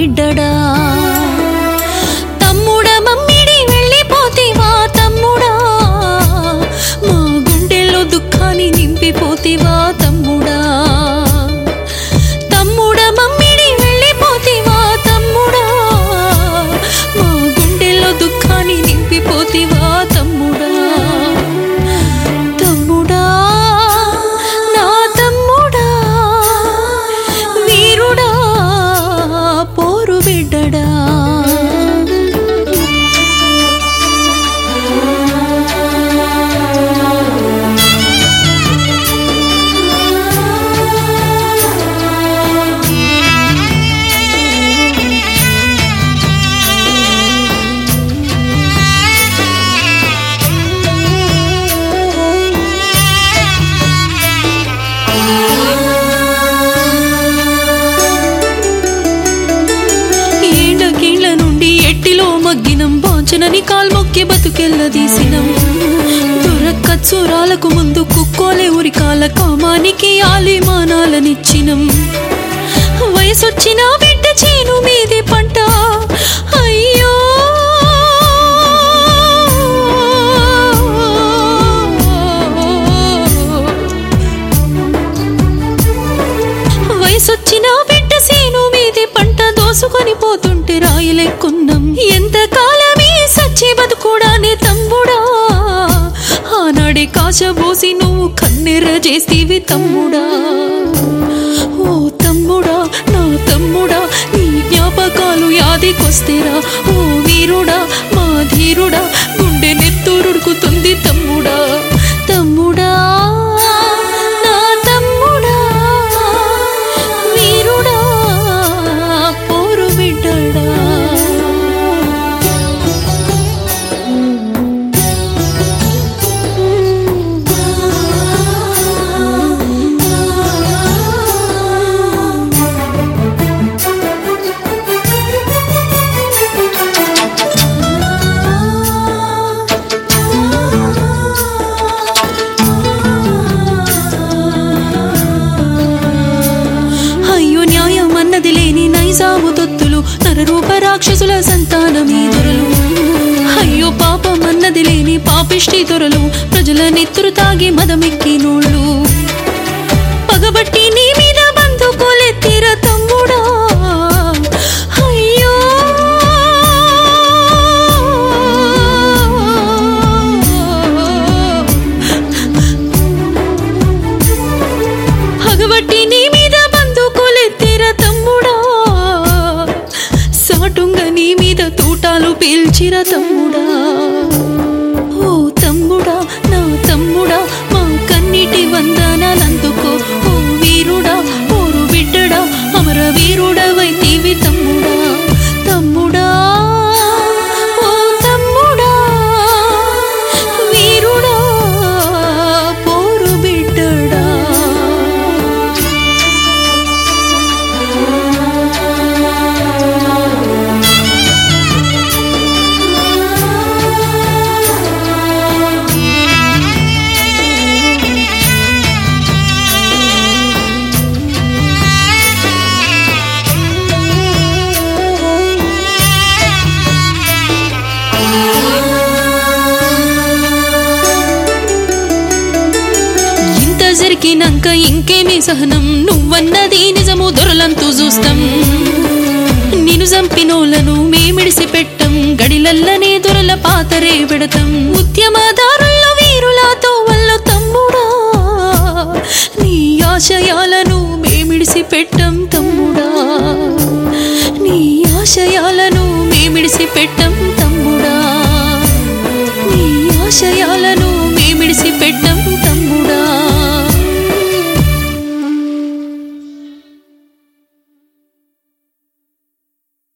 బిడ్డడా తమ్ముడా మమ్మిడి వెళ్ళిపోతేవా తమ్ముడా మా గుండెల్లో దుఃఖాన్ని నింపిపోతేవా తమ్ముడా తమ్ముడా మమ్మిడి వెళ్ళిపోతేవా తమ్ముడా మా గుండెల్లో దుఃఖాన్ని నింపిపోతేవా తమ్ముడా తమ్ముడా నా తమ్ముడా వీరుడా పోరు బిడ్డడా ఏళ్ళకేళ్ల నుండి ఎట్టిలో మగ్గినం వాంచనని కాల్మొక్కి బతుకెళ్ళదీసినం దొరక్క చూరాలకు ముందు కుక్కోలే ఉరికాల కామానికి ఆలిమానాలనిచ్చినం వయసొచ్చిన బిడ్డ చేను మీది పంట అయ్యో వయసొచ్చిన బిడ్డ సేను మీది పంట దోసుకొని పోతుంటే రాయలెక్కున్నాం ఎంత కాలమే సచ్చి బతుకుడానే తమ్ముడా ఆనాడే కాచబోసి నువ్వు కన్నెర్ర చేస్తీవి తమ్ముడా ఓ తమ్ముడా నా తమ్ముడా నీ జ్ఞాపకాలు యాదికొస్తేరా ఓ వీరుడా మా ధీరుడా గుండె నెత్తూరుడుకుతుంది తమ్ముడా తమ్ముడా నా తమ్ముడా వీరుడా పోరు బిడ్డడా అయ్యో న్యాయం అన్నది లేని నైజాము తొత్తులు నరరూప రాక్షసుల సంతానమీ దొరలు అయ్యో పాపం అన్నది లేని పాపిష్టి దొరలు ప్రజల నెత్తురు తాగి మదమెక్కినోళ్ళు పగబట్టి నీ మీద బంధుకోలెత్తిర తమ్ముడా అయ్యో పగబట్టి నీ మీద బంధుకోలెత్తిర తమ్ముడా సాటుంగ నీ మీద తూటాలు పీల్చిర తమ్ముడా ఓ తమ్ముడా నా తమ్ముడా మా కన్నిటి వందనాలందుకో ఓ వీరుడా ఓరు బిడ్డడా అమర వీరుడవైతీవి తమ్ముడా తమ్ముడా ఓ తమ్ముడా వీరుడా పోరు బిడ్డడా ఇంత జరిగినాక ఇంకేమీ సహనం నువ్వన్నది నిజము దొరలంతూ చూస్తాం నిన్ను చంపినోళ్ళను మేమిడిసి పెట్టం గడిలల్లనే దొరల పాతరే పెడతాం ఉద్యమదారుల్లో వీరులతో వల్ల తమ్ముడా నీ ఆశయాలను మేమిడిసి పెట్టం తమ్ముడా నీ ఆశయాలను మేమిడిసి పెట్టం తమ్ముడా నీ ఆశయాలను మేమిడిసి పెట్టం